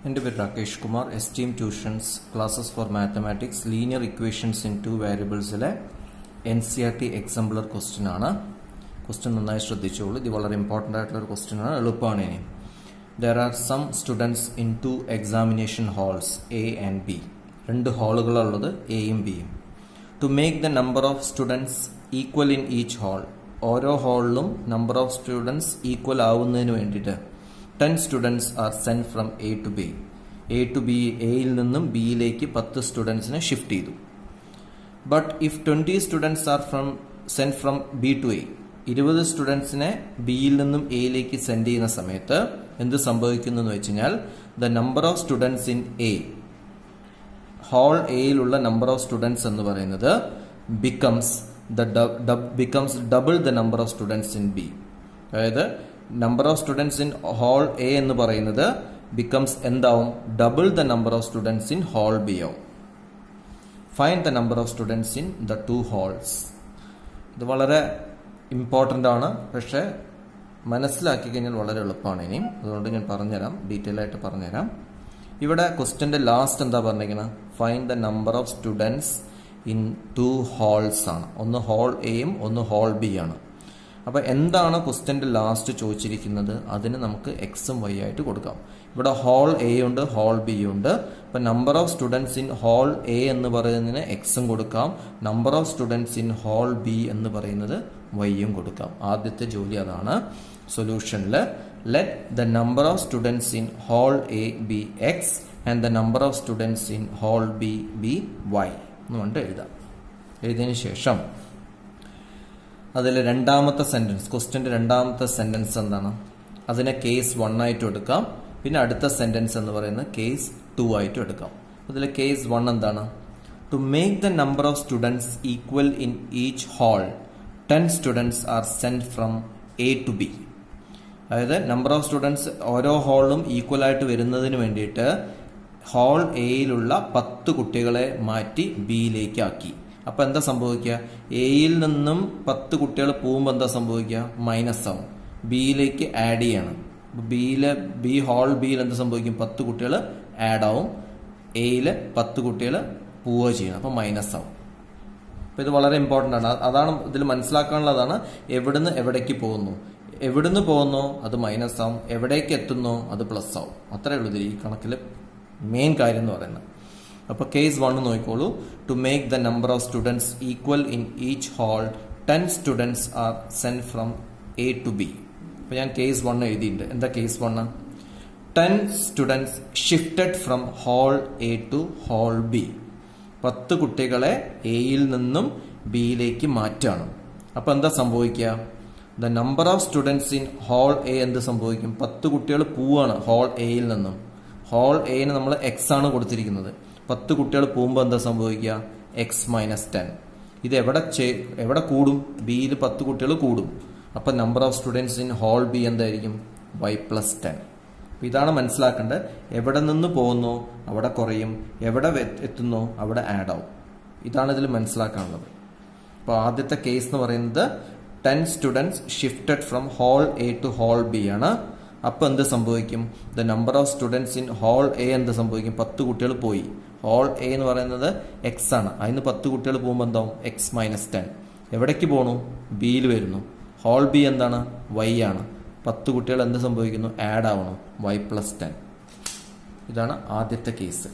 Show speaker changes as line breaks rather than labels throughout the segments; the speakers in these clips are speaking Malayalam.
എൻ്റെ പേര് Rakesh Kumar esteem tuitions classes for mathematics linear equations in two വേരിയബിൾസിലെ N C R T exemplar question ആണ് ക്വസ്റ്റ്യൻ നന്നായി ശ്രദ്ധിച്ചോളൂ ഇത് വളരെ ഇമ്പോർട്ടൻ്റ് ആയിട്ടുള്ള ഒരു ക്വസ്റ്റ്യൻ ആണ് എളുപ്പമാണ് ഇനി there are some students in two examination halls A and B രണ്ട് ഹാളുകളുള്ളത് എയും ബിയും to make the number of students equal in each hall ഓരോ ഹാളിലും നമ്പർ ഓഫ് സ്റ്റുഡൻസ് ഈക്വൽ ആവുന്നതിന് വേണ്ടിയിട്ട് ten students are sent from A to B A to B എയിൽ നിന്നും ബിയിലേക്ക് പത്ത് സ്റ്റുഡൻസിനെ ഷിഫ്റ്റ് ചെയ്തു but if twenty students are from sent from B to A ഇരുപത് സ്റ്റുഡൻസിനെ ബിയിൽ നിന്നും എയിലേക്ക് സെൻഡ് ചെയ്യുന്ന സമയത്ത് എന്ത് സംഭവിക്കുന്നു എന്ന് വെച്ച് കഴിഞ്ഞാൽ the number of students in A hall എയിലുള്ള നമ്പർ ഓഫ് സ്റ്റുഡൻസ് എന്ന് പറയുന്നത് becomes the becomes double the number of students in B അതായത് number of students in hall A എന്ന് പറയുന്നത് ബിക്കംസ് എന്താവും double the number of students in hall B ആവും fine the number of students in the two halls ഇത് വളരെ ഇമ്പോർട്ടൻ്റ് ആണ് പക്ഷേ മനസ്സിലാക്കി കഴിഞ്ഞാൽ വളരെ എളുപ്പമാണ് ഇനിയും അതുകൊണ്ട് ഞാൻ പറഞ്ഞുതരാം ഡീറ്റെയിൽ ആയിട്ട് പറഞ്ഞുതരാം ഇവിടെ ക്വസ്റ്റ്യൻ്റെ ലാസ്റ്റ് എന്താ പറഞ്ഞിരിക്കുന്നത് fine the number of students in two halls ആണ് ഒന്ന് ഹാൾ എയും ഒന്ന് ഹാൾ ബി ആണ് അപ്പോൾ എന്താണ് ക്വസ്റ്റ്യൻ്റെ ലാസ്റ്റ് ചോദിച്ചിരിക്കുന്നത് അതിന് നമുക്ക് എക്സും വൈ ആയിട്ട് കൊടുക്കാം ഇവിടെ ഹാൾ എ ഉണ്ട് ഹാൾ ബി ഉണ്ട് അപ്പം number of students in hall A എന്ന് പറയുന്നതിന് എക്സും കൊടുക്കാം number of students in hall B എന്ന് പറയുന്നത് വൈയും കൊടുക്കാം ആദ്യത്തെ ജോലി അതാണ് സൊല്യൂഷനിൽ let the number of students in hall A be X and the number of students in hall B be Y എന്ന് കൊണ്ട് എഴുതാം എഴുതിയതിനു ശേഷം അതിൽ രണ്ടാമത്തെ സെന്റൻസ് ക്വസ്റ്റ്യന്റെ രണ്ടാമത്തെ സെന്റൻസ് എന്താണ് അതിനെ കേസ് വൺ ആയിട്ട് എടുക്കാം പിന്നെ അടുത്ത സെന്റൻസ് എന്ന് പറയുന്നത് കേസ് ടു ആയിട്ട് എടുക്കാം അതിൽ കേസ് വൺ എന്താണ് to make the number of students equal in each hall ten students are sent from A to B അതായത് നമ്പർ ഓഫ് സ്റ്റുഡൻസ് ഓരോ ഹാളിലും ഈക്വൽ ആയിട്ട് വരുന്നതിന് വേണ്ടിയിട്ട് ഹാൾ എയിലുള്ള പത്ത് കുട്ടികളെ മാറ്റി ബിയിലേക്ക് ആക്കി അപ്പൊ എന്താ സംഭവിക്കുക എയിൽ നിന്നും പത്ത് കുട്ടികൾ പോകുമ്പോൾ എന്താ സംഭവിക്കുക മൈനസ് ആവും ബിയിലേക്ക് ആഡ് ചെയ്യണം ബിയിലെ ബി ഹാൾ ബിയിൽ എന്ത് സംഭവിക്കും പത്ത് കുട്ടികൾ ആഡ് ആവും എയില് പത്ത് കുട്ടികൾ പോവുക ചെയ്യണം അപ്പൊ മൈനസ് ആവും അപ്പൊ ഇത് വളരെ ഇമ്പോർട്ടന്റ് ആണ് അതാണ് ഇതിൽ മനസ്സിലാക്കാനുള്ളതാണ് എവിടുന്ന് എവിടേക്ക് പോകുന്നു എവിടുന്ന് പോകുന്നോ അത് മൈനസ് ആവും എവിടേക്ക് എത്തുന്നോ അത് പ്ലസ് ആവും അത്രേ ഉള്ളൂ ഈ കണക്കിൽ മെയിൻ കാര്യം എന്ന് പറയുന്നത് അപ്പോൾ കേസ് വൺ നോക്കിക്കോളൂ to make the number of students equal in each hall ten students are sent from A to B അപ്പോൾ ഞാൻ കേസ് വൺ എഴുതിയിട്ടുണ്ട് എന്താ case one ten students shifted from hall A to hall B പത്ത് കുട്ടികളെ എയിൽ നിന്നും ബിയിലേക്ക് മാറ്റാണ് അപ്പോൾ എന്താ സംഭവിക്കുക the number of students in hall A എന്ത് സംഭവിക്കും പത്ത് കുട്ടികൾ പോവാണ് ഹാൾ എയിൽ നിന്നും ഹാൾ എന് നമ്മൾ എക്സ് ആണ് കൊടുത്തിരിക്കുന്നത് പത്ത് കുട്ടികൾ പോകുമ്പോൾ എന്താ സംഭവിക്കുക എക്സ് മൈനസ് ടെൻ ഇത് എവിടെ എവിടെ കൂടും ബിയിൽ പത്ത് കുട്ടികൾ കൂടും അപ്പൊ number of students in hall B എന്തായിരിക്കും വൈ പ്ലസ് ടെൻ ഇതാണ് മനസ്സിലാക്കേണ്ടത് എവിടെ നിന്ന് പോകുന്നോ അവിടെ കുറയും എവിടെ എത്തുന്നോ അവിടെ ആഡ് ആവും ഇതാണ് ഇതിൽ മനസ്സിലാക്കാനുള്ളത് അപ്പോൾ ആദ്യത്തെ കേസ് എന്ന് പറയുന്നത് ten students shifted from hall A to hall B ആണ് അപ്പൊ എന്ത് സംഭവിക്കും the number of students in hall A എന്ത് സംഭവിക്കും പത്ത് കുട്ടികൾ പോയി ഹാൾ എ എന്ന് പറയുന്നത് എക്സ് ആണ് അതിന് പത്ത് കുട്ടികൾ പോകുമ്പോൾ എന്താവും എക്സ് മൈനസ് ടെൻ എവിടേക്ക് പോകണു ബിയിൽ വരുന്നു ഹാൾ ബി എന്താണ് വൈ ആണ് പത്ത് കുട്ടികൾ എന്ത് സംഭവിക്കുന്നു ആഡ് ആവണം വൈ പ്ലസ് ടെൻ ഇതാണ് ആദ്യത്തെ കേസ്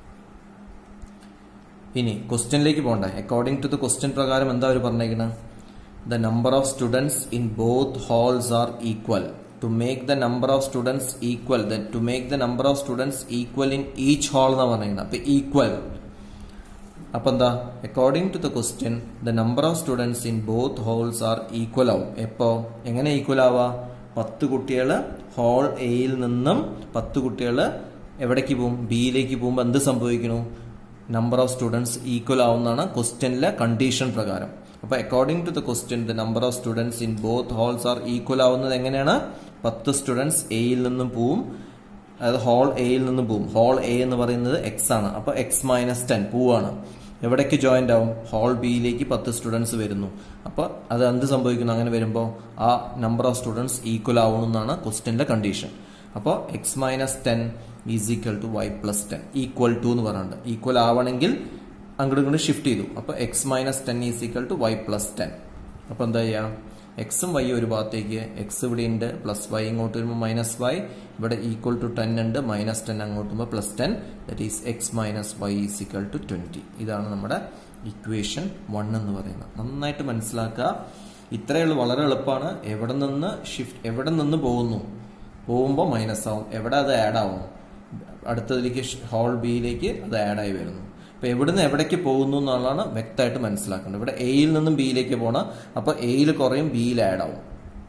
ഇനി ക്വസ്റ്റ്യനിലേക്ക് പോകണ്ടേ അക്കോർഡിംഗ് ടു ദ ക്വസ്റ്റ്യൻ പ്രകാരം എന്താ അവർ പറഞ്ഞേക്കുന്നത് the number of students in both halls are equal to make the number of students equal to make the number of students equal in each hall എന്നാണ് പറയുന്നത് അപ്പൊ ഈക്വൽ അപ്പൊ എന്താ according to the question the number of students in both halls are equal ആവും എപ്പോ എങ്ങനെ ഈക്വൽ ആവാ പത്ത് കുട്ടികൾ ഹാൾ എയിൽ നിന്നും പത്ത് കുട്ടികൾ എവിടേക്ക് പോകും ബിയിലേക്ക് പോകുമ്പോൾ എന്ത് സംഭവിക്കണു നമ്പർ ഓഫ് സ്റ്റുഡൻസ് ഈക്വൽ ആവുന്നതാണ് ക്വസ്റ്റ്യനിലെ കണ്ടീഷൻ പ്രകാരം അപ്പൊ according to the question the number of students in both halls are equal ആവുന്നത് എങ്ങനെയാണ് പത്ത് സ്റ്റുഡൻസ് എയിൽ നിന്നും പോവും അതായത് ഹാൾ എയിൽ നിന്നും പോവും ഹാൾ എ എന്ന് പറയുന്നത് എക്സ് ആണ് അപ്പൊ എക്സ് മൈനസ് ടെൻ പോവാണ് എവിടേക്ക് ജോയിന്റ് ആവും ഹാൾ ബിയിലേക്ക് പത്ത് സ്റ്റുഡൻസ് വരുന്നു അപ്പൊ അത് എന്ത് സംഭവിക്കുന്നു അങ്ങനെ വരുമ്പോൾ ആ നമ്പർ ഓഫ് സ്റ്റുഡൻസ് ഈക്വൽ ആവണമെന്നാണ് ക്വസ്റ്റ്യന്റെ കണ്ടീഷൻ അപ്പോൾ X minus ten is equal to Y plus ten equal to എന്ന് പറയുന്നുണ്ട് ഈക്വൽ ആവണമെങ്കിൽ അങ്ങോട്ട് ഇങ്ങോട്ട് ഷിഫ്റ്റ് ചെയ്തു അപ്പോൾ X minus ten is equal to Y plus ten അപ്പോൾ എന്താ ചെയ്യുക എക്സും വൈ ഒരു ഭാഗത്തേക്ക് എക്സ് ഇവിടെ ഉണ്ട് പ്ലസ് വൈ ഇങ്ങോട്ട് വരുമ്പോൾ മൈനസ് വൈ ഇവിടെ ഈക്വൽ ടു ടെൻ ഉണ്ട് മൈനസ് ടെൻ അങ്ങോട്ട് വരുമ്പോൾ plus ten that is X minus Y is equal to twenty ഇതാണ് നമ്മുടെ ഇക്വേഷൻ വൺ എന്ന് പറയുന്നത് നന്നായിട്ട് മനസ്സിലാക്കുക ഇത്രയേ ഉള്ളൂ വളരെ എളുപ്പമാണ് എവിടെ നിന്ന് ഷിഫ്റ്റ് എവിടെ നിന്ന് പോകുന്നു പോകുമ്പോൾ മൈനസ് ആവും എവിടെ അത് ആഡ് ആവും അടുത്തതിലേക്ക് ഹോൾ ബിയിലേക്ക് അത് ആഡ് ആയി വരുന്നു അപ്പൊ എവിടുന്ന് എവിടേക്ക് പോകുന്നു എന്നുള്ളതാണ് വ്യക്തമായിട്ട് മനസ്സിലാക്കേണ്ടത് ഇവിടെ എയിൽ നിന്നും ബിയിലേക്ക് പോകണം അപ്പൊ എയിൽ കുറയും ബിയിൽ ആഡ് ആവും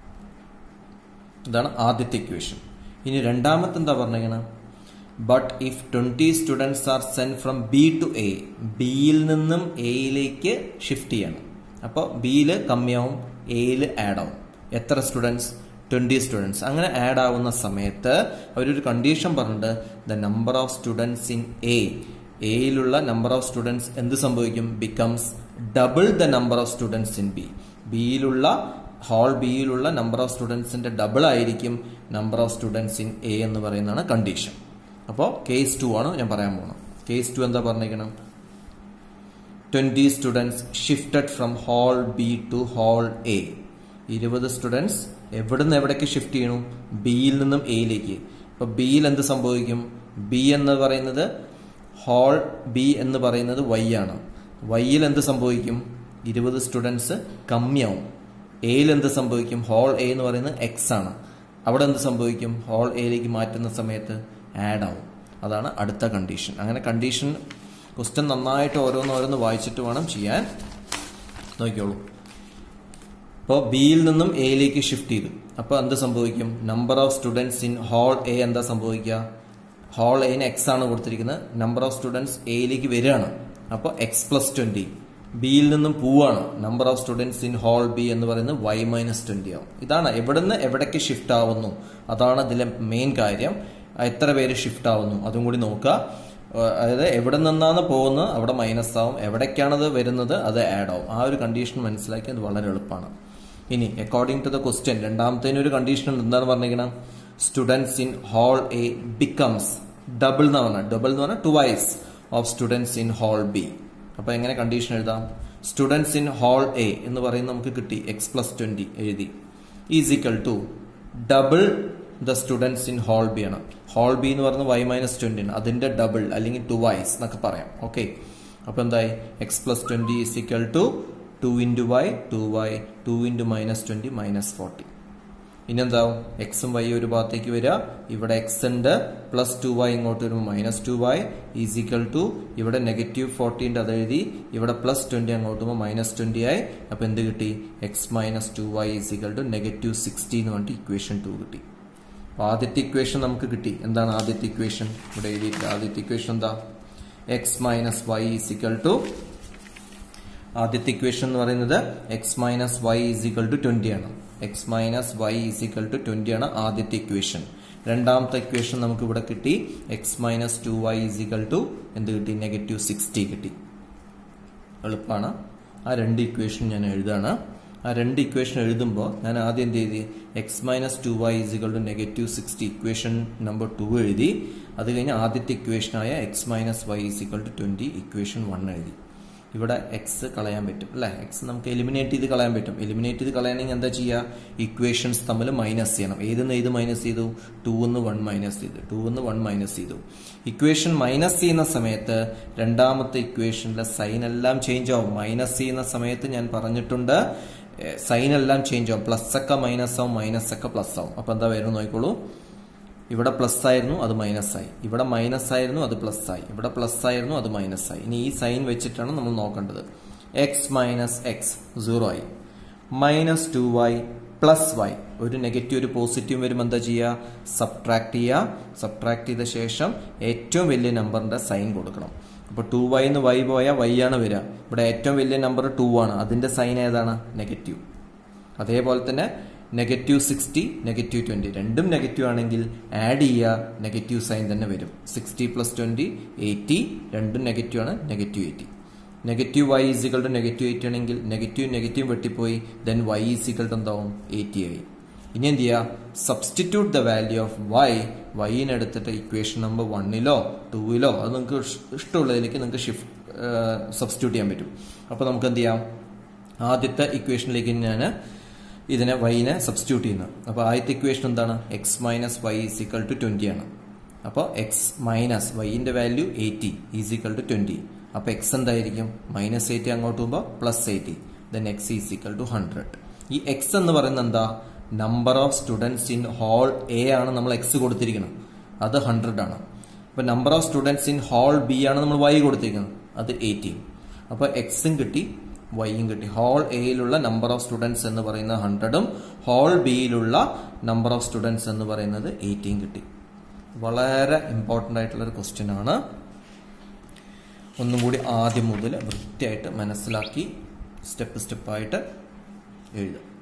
ഇതാണ് ആദ്യത്തെ ഇക്വേഷൻ ഇനി രണ്ടാമത്തെ എന്താ പറഞ്ഞിരിക്കണം but if twenty students are sent from B to A ബിയിൽ നിന്നും എയിലേക്ക് ഷിഫ്റ്റ് ചെയ്യണം അപ്പോൾ ബിയിൽ കമ്മിയാവും എയിൽ ആഡ് ആവും എത്ര സ്റ്റുഡൻസ് ട്വന്റി സ്റ്റുഡൻസ് അങ്ങനെ ആഡ് ആവുന്ന സമയത്ത് അവരൊരു കണ്ടീഷൻ പറഞ്ഞിട്ട് the number of students in A എയിലുള്ള നമ്പർ ഓഫ് സ്റ്റുഡൻസ് എന്ത് സംഭവിക്കും becomes double the number of students in B ബിയിലുള്ള ഹോൾ ബിയിലുള്ള നമ്പർ ഓഫ് സ്റ്റുഡൻസിന്റെ ഡബിൾ ആയിരിക്കും number of students in A എന്ന് പറയുന്നതാണ് കണ്ടീഷൻ അപ്പോൾ കേസ് ടു ആണ് ഞാൻ പറയാൻ പോകുന്നത് കേസ് ടു എന്താ പറഞ്ഞിരിക്കണം twenty students shifted from hall B to hall A ഇരുപത് സ്റ്റുഡൻസ് എവിടുന്ന് എവിടേക്ക് ഷിഫ്റ്റ് ചെയ്യണു ബിയിൽ നിന്നും എയിലേക്ക് അപ്പൊ ബിയിൽ എന്ത് സംഭവിക്കും ബി എന്ന് പറയുന്നത് ഹോൾ ബി എന്ന് പറയുന്നത് വൈ ആണ് വൈയിൽ എന്ത് സംഭവിക്കും ഇരുപത് സ്റ്റുഡൻസ് കമ്മിയാവും എയിൽ എന്ത് സംഭവിക്കും ഹോൾ എ എന്ന് പറയുന്നത് എക്സ് ആണ് അവിടെ എന്ത് സംഭവിക്കും ഹോൾ എയിലേക്ക് മാറ്റുന്ന സമയത്ത് ആഡ് ആവും അതാണ് അടുത്ത കണ്ടീഷൻ അങ്ങനെ കണ്ടീഷൻ ക്വസ്റ്റ്യൻ നന്നായിട്ട് ഓരോന്നോരോന്ന് വായിച്ചിട്ട് വേണം ചെയ്യാൻ നോക്കിയോളൂ അപ്പോൾ ബിയിൽ നിന്നും എയിലേക്ക് ഷിഫ്റ്റ് ചെയ്തു അപ്പോൾ എന്ത് സംഭവിക്കും number of students in hall A എന്താ സംഭവിക്കുക ഹോൾ എന് എക്സ് ആണ് കൊടുത്തിരിക്കുന്നത് നമ്പർ ഓഫ് സ്റ്റുഡൻസ് എയിലേക്ക് വരികയാണ് അപ്പോൾ എക്സ് പ്ലസ് ട്വന്റി ബിയിൽ നിന്നും പോവാണ് number of students in hall B എന്ന് പറയുന്നത് വൈ മൈനസ് ട്വന്റി ആവും ഇതാണ് എവിടുന്ന് എവിടേക്ക് ഷിഫ്റ്റ് ആവുന്നു അതാണ് ഇതിലെ മെയിൻ കാര്യം എത്ര പേര് ഷിഫ്റ്റ് ആവുന്നു അതും കൂടി നോക്കുക അതായത് എവിടെ നിന്നാണ് പോകുന്നത് അവിടെ മൈനസ് ആവും എവിടേക്കാണത് വരുന്നത് അത് ആഡ് ആവും ആ ഒരു കണ്ടീഷൻ മനസ്സിലാക്കി അത് വളരെ എളുപ്പമാണ് ഇനി അക്കോർഡിംഗ് ടു ദ ക്വസ്റ്റ്യൻ രണ്ടാമത്തേന് ഒരു കണ്ടീഷൻ ഉണ്ട് എന്താണ് പറഞ്ഞിരിക്കണം students in hall A becomes double എന്ന് പറഞ്ഞാൽ ഡബിൾ എന്ന് പറഞ്ഞാൽ twice of students in hall B അപ്പൊ എങ്ങനെ കണ്ടീഷൻ എഴുതാം സ്റ്റുഡൻസ് ഇൻ ഹോൾ എ എന്ന് പറയുന്നത് നമുക്ക് കിട്ടി എക്സ് പ്ലസ് ട്വന്റി എഴുതി is equal to double the students in hall B ആണ് ഹോൾ ബി എന്ന് പറയുന്നത് വൈ മൈനസ് ട്വന്റി ആണ് അതിന്റെ ഡബിൾ അല്ലെങ്കിൽ ടു വൈസ് എന്നൊക്കെ പറയാം ഓക്കെ അപ്പൊ എന്തായി X plus twenty is equal to two into Y two Y two into minus twenty minus forty ഇനി എന്താവും എക്സും വൈ ഒരു ഭാഗത്തേക്ക് വരിക ഇവിടെ എക്സ് ഉണ്ട് പ്ലസ് ടു വൈ ഇങ്ങോട്ട് വരുമ്പോൾ minus two Y is equal to ഇവിടെ നെഗറ്റീവ് ഫോർട്ടീൻ്റെ അത് എഴുതി ഇവിടെ പ്ലസ് ട്വന്റി അങ്ങോട്ട് വരുമ്പോൾ മൈനസ് ട്വന്റി ആയി അപ്പൊ എന്ത് കിട്ടി X minus two Y is equal to negative sixty എന്ന് പറഞ്ഞിട്ട് ഇക്വേഷൻ ടു കിട്ടി അപ്പൊ ആദ്യത്തെ ഇക്വേഷൻ നമുക്ക് കിട്ടി എന്താണ് ആദ്യത്തെ ഇക്വേഷൻ ഇവിടെ എഴുതിയിട്ടില്ല ആദ്യത്തെ ഇക്വേഷൻ എന്താ X minus Y is equal to ആദ്യത്തെ ഇക്വേഷൻ എന്ന് പറയുന്നത് X minus Y is equal to twenty ആണ് X minus Y is equal to twenty ആണ് ആദ്യത്തെ ഇക്വേഷൻ രണ്ടാമത്തെ ഇക്വേഷൻ നമുക്ക് ഇവിടെ കിട്ടി X minus two Y is equal to എന്ത് കിട്ടി നെഗറ്റീവ് സിക്സ്റ്റി കിട്ടി എളുപ്പമാണ് ആ രണ്ട് ഇക്വേഷൻ ഞാൻ എഴുതാണ് ആ രണ്ട് ഇക്വേഷൻ എഴുതുമ്പോൾ ഞാൻ ആദ്യം എന്ത് ചെയ്തി X minus two Y is equal to negative sixty equation number two എഴുതി അത് കഴിഞ്ഞ് ആദ്യത്തെ ഇക്വേഷനായ X minus Y is equal to twenty equation one എഴുതി ഇവിടെ എക്സ് കളയാൻ പറ്റും അല്ലെ എക്സ് നമുക്ക് എലിമിനേറ്റ് ചെയ്ത് കളയാൻ പറ്റും എലിമിനേറ്റ് ചെയ്ത് കളയണമെങ്കിൽ എന്താ ചെയ്യുക ഇക്വേഷൻസ് തമ്മിൽ മൈനസ് ചെയ്യണം ഏതെന്ന് ഏത് മൈനസ് ചെയ്തു ടു എന്ന് വൺ മൈനസ് ചെയ്തു ടു എന്ന് വൺ മൈനസ് ചെയ്തു ഇക്വേഷൻ മൈനസ് ചെയ്യുന്ന സമയത്ത് രണ്ടാമത്തെ ഇക്വേഷനിലെ സൈൻ എല്ലാം ചേഞ്ച് ആവും മൈനസ് ചെയ്യുന്ന സമയത്ത് ഞാൻ പറഞ്ഞിട്ടുണ്ട് സൈൻ എല്ലാം ചേഞ്ച് ആവും പ്ലസ് ഒക്കെ മൈനസ് ആവും മൈനസ് ഒക്കെ പ്ലസ് ആവും അപ്പൊ എന്താ വരും നോക്കിക്കോളൂ ഇവിടെ പ്ലസ് ആയിരുന്നു അത് മൈനസ് ആയി ഇവിടെ മൈനസ് ആയിരുന്നു അത് പ്ലസ് ആയി ഇവിടെ പ്ലസ് ആയിരുന്നു അത് മൈനസ് ആയി ഇനി ഈ സൈൻ വെച്ചിട്ടാണ് നമ്മൾ നോക്കേണ്ടത് എക്സ് മൈനസ് എക്സ് സീറോ ആയി minus two Y plus Y ഒരു നെഗറ്റീവ് ഒരു പോസിറ്റീവ് വരുമ്പോൾ എന്താ ചെയ്യുക സബ്ട്രാക്ട് ചെയ്യുക സബ്ട്രാക്ട് ചെയ്ത ശേഷം ഏറ്റവും വലിയ നമ്പറിന്റെ സൈൻ കൊടുക്കണം അപ്പോൾ ടു വൈ എന്ന് വൈ പോയാൽ വൈ ആണ് വരിക ഇവിടെ ഏറ്റവും വലിയ നമ്പർ ടു ആണ് അതിന്റെ സൈൻ ഏതാണ് നെഗറ്റീവ് അതേപോലെ തന്നെ നെഗറ്റീവ് സിക്സ്റ്റി നെഗറ്റീവ് ട്വന്റി രണ്ടും നെഗറ്റീവ് ആണെങ്കിൽ ആഡ് ചെയ്യുക നെഗറ്റീവ് സൈൻ തന്നെ വരും സിക്സ്റ്റി പ്ലസ് ട്വന്റി എയ്റ്റി രണ്ടും നെഗറ്റീവ് ആണ് negative eighty negative Y is equal to negative eighty ആണെങ്കിൽ നെഗറ്റീവ് നെഗറ്റീവ് വെട്ടിപ്പോയി ദെൻ വൈ ഈസിക്കൾ ടു എന്താവും എയ്റ്റി ആയി ഇനി എന്ത് ചെയ്യുക substitute the value of Y വൈനെ എടുത്തിട്ട് ഇക്വേഷൻ നമ്പർ വണ്ണിലോ ടൂവിലോ അത് നിങ്ങൾക്ക് ഇഷ്ടമുള്ളതിലേക്ക് നിങ്ങൾക്ക് ഷിഫ്റ്റ് സബ്സ്റ്റിറ്റ്യൂട്ട് ചെയ്യാൻ പറ്റും അപ്പോൾ നമുക്ക് എന്ത് ചെയ്യാം ആദ്യത്തെ ഇക്വേഷനിലേക്ക് ഞാൻ ഇതിനെ വൈനെ സബ്സ്റ്റിറ്റ്യൂട്ട് ചെയ്യുന്നത് അപ്പോൾ ആദ്യത്തെ ഇക്വേഷൻ എന്താണ് X minus Y is equal to twenty ആണ് അപ്പോൾ എക്സ് മൈനസ് വൈൻ്റെ value eighty is equal to twenty അപ്പോൾ എക്സ് എന്തായിരിക്കും മൈനസ് എയ്റ്റി അങ്ങോട്ട് പോകുമ്പോൾ plus eighty then X is equal to hundred ഈ എക്സ് എന്ന് പറയുന്നത് എന്താ number of students in hall A ആണ് നമ്മൾ എക്സ് കൊടുത്തിരിക്കുന്നത് അത് ഹൺഡ്രഡ് ആണ് അപ്പോൾ number of students in hall B ആണ് നമ്മൾ വൈ കൊടുത്തിരിക്കുന്നത് അത് എയ്റ്റീൻ അപ്പോൾ എക്സും കിട്ടി വൈയും കിട്ടി ഹോൾ എയിലുള്ള നമ്പർ ഓഫ് സ്റ്റുഡൻസ് എന്ന് പറയുന്നത് ഹൺഡ്രഡും ഹോൾ ബിയിലുള്ള നമ്പർ ഓഫ് സ്റ്റുഡൻസ് എന്ന് പറയുന്നത് എയ്റ്റീൻ കിട്ടി വളരെ ഇമ്പോർട്ടൻ്റ് ആയിട്ടുള്ള ഒരു ക്വസ്റ്റ്യൻ ആണ് ഒന്നും കൂടി ആദ്യം മുതൽ വൃത്തിയായിട്ട് മനസ്സിലാക്കി സ്റ്റെപ്പ് സ്റ്റെപ്പായിട്ട് എഴുതാം